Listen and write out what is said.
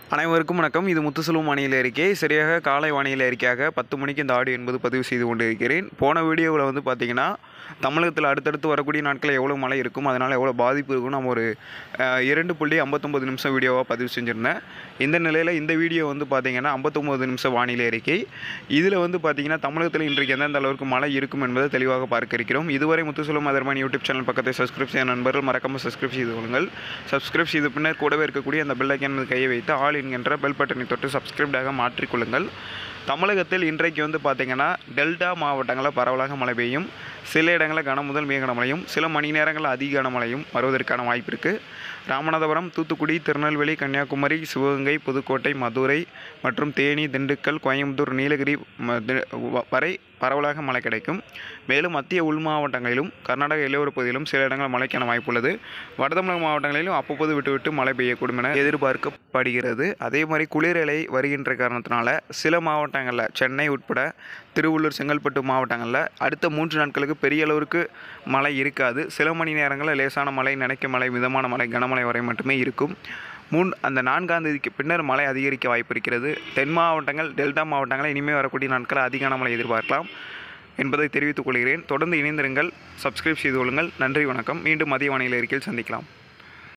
அனைவருக்கும் வணக்கம் இது முத்துசெல்வம் வானிலை அறிக்கை சரியாக காலை வானிலை அறிக்கையாக பத்து மணிக்கு இந்த ஆடியோ என்பது பதிவு செய்து கொண்டு இருக்கிறேன் போன வீடியோவில் வந்து பார்த்திங்கன்னா தமிழகத்தில் அடுத்தடுத்து வரக்கூடிய நாட்களில் எவ்வளோ மழை இருக்கும் அதனால் எவ்வளோ பாதிப்பு இருக்கும் நம்ம ஒரு அஹ், இரண்டு புள்ளி ஐம்பத்தொம்பது நிமிஷம் வீடியோவாக பதிவு செஞ்சுருந்தேன் இந்த நிலையில் இந்த வீடியோ வந்து பார்த்திங்கன்னா ஐம்பத்தொம்பது நிமிஷம் வானிலை அறிக்கை இதில் வந்து பார்த்திங்கன்னா தமிழகத்தில் இன்றைக்கு எந்தெந்த அளவுக்கு மழை இருக்கும் என்பதை தெளிவாக பார்க்க இருக்கிறோம் இதுவரை முத்துசெல்வம் அதர்மான் யூடியூப் சேனல் பக்கத்தை சப்ஸ்கிரைப் செய்ய நண்பர்கள் மறக்காமல் சப்ஸ்கிரைப் செய்து கொள்ளுங்கள் சப்ஸ்கிரைப் செய்த பின்னர் கூடவே இருக்கக்கூடிய அந்த பெல் ஐக்கான் மீது கையை வைத்து ஆல் என்கின்ற பெல் பட்டனை தொட்டு சப்ஸ்கிரைப்டாக மாற்றிக்கொள்ளுங்கள் தமிழகத்தில் இன்றைக்கு வந்து பார்த்திங்கன்னா டெல்டா மாவட்டங்களில் பரவலாக மழை பெய்யும் சில இடங்களில் கன முதல் மிக கனமழையும் சில மணி நேரங்களில் அதிக கனமழையும் வருவதற்கான வாய்ப்பு இருக்குது ராமநாதபுரம் தூத்துக்குடி திருநெல்வேலி கன்னியாகுமரி சிவகங்கை புதுக்கோட்டை மதுரை மற்றும் தேனி திண்டுக்கல் கோயம்புத்தூர் நீலகிரி ம- தி- வ- வரை பரவலாக மழை கிடைக்கும் மேலும் மத்திய உள் மாவட்டங்களிலும் கர்நாடக எல்லையோர பகுதியிலும் சில இடங்களில் மழைக்கான வாய்ப்புள்ளது வடதமிழக மாவட்டங்களிலும் அவ்வப்போது விட்டு விட்டு மழை பெய்யக்கூடும் என எதிர்பார்க்கப்படுகிறது அதே மாதிரி குளிரலை வருகின்ற காரணத்தினால சில மாவட்டங்களில் சென்னை உட்பட திருவள்ளூர் செங்கல்பட்டு மாவட்டங்களில் அடுத்த மூன்று நாட்களுக்கு பெரிய அளவிற்கு மழை இருக்காது சில மணி நேரங்களில் லேசான மழை நினைக்க மழை மிதமான மழை கனமழை வரை மட்டுமே இருக்கும் முன் அந்த நான்காம் தேதிக்கு பின்னர் மழை அதிகரிக்க வாய்ப்பு இருக்கிறது தென் மாவட்டங்கள் டெல்டா மாவட்டங்களில் இனிமேல் வரக்கூடிய நாட்களில் அதிகான மழை எதிர்பார்க்கலாம் என்பதை தெரிவித்துக் கொள்கிறேன் தொடர்ந்து இணைந்திருங்கள் சப்ஸ்கிரைப் செய்து கொள்ளுங்கள் நன்றி வணக்கம் மீண்டும் மதிய வானிலை அறிக்கையில் சந்திக்கலாம்